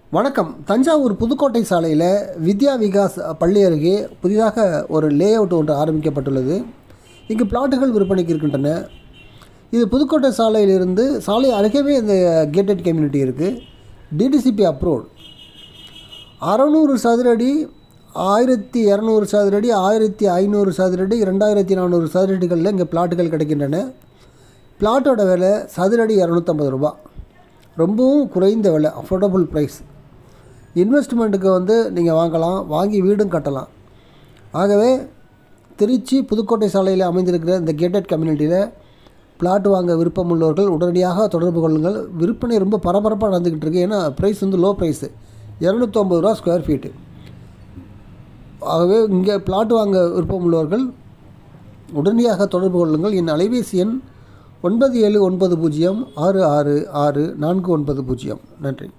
வணக்கம் தஞ்சாவூர் புதுக்கோட்டை சாலையில் வித்யா விகாஸ் பள்ளி அருகே புதிதாக ஒரு லே அவுட் ஒன்று ஆரம்பிக்கப்பட்டுள்ளது இங்கு பிளாட்டுகள் விற்பனைக்கு இருக்கின்றன இது புதுக்கோட்டை சாலையிலிருந்து சாலை அருகேவே இந்த கேட்டட் கம்யூனிட்டி இருக்குது டிடிசிபி அப்ரூவ்ட் அறநூறு சதுரடி ஆயிரத்தி இரநூறு சதுரடி ஆயிரத்தி ஐநூறு சதுரடி ரெண்டாயிரத்தி நானூறு சதுரடிகளில் இங்கே பிளாட்டுகள் கிடைக்கின்றன பிளாட்டோட விலை சதுரடி இரநூத்தம்பது ரூபா ரொம்பவும் குறைந்த விலை அஃபோர்டபுள் ப்ரைஸ் இன்வெஸ்ட்மெண்ட்டுக்கு வந்து நீங்கள் வாங்கலாம் வாங்கி வீடும் கட்டலாம் ஆகவே திருச்சி புதுக்கோட்டை சாலையில் அமைந்திருக்கிற இந்த கேட்டட் கம்யூனிட்டியில் பிளாட் வாங்க விருப்பம் உள்ளவர்கள் உடனடியாக தொடர்பு கொள்ளுங்கள் விற்பனை ரொம்ப பரபரப்பாக நடந்துக்கிட்டு இருக்கு ஏன்னா ப்ரைஸ் வந்து லோ ப்ரைஸு இரநூத்தொம்பது ரூபா ஸ்கொயர் ஃபீட்டு ஆகவே இங்கே பிளாட் வாங்க விருப்பம் உள்ளவர்கள் உடனடியாக தொடர்பு கொள்ளுங்கள் என் அலைபேசி எண் ஒன்பது ஏழு ஒன்பது பூஜ்ஜியம் ஆறு ஆறு ஆறு நான்கு ஒன்பது பூஜ்ஜியம் நன்றி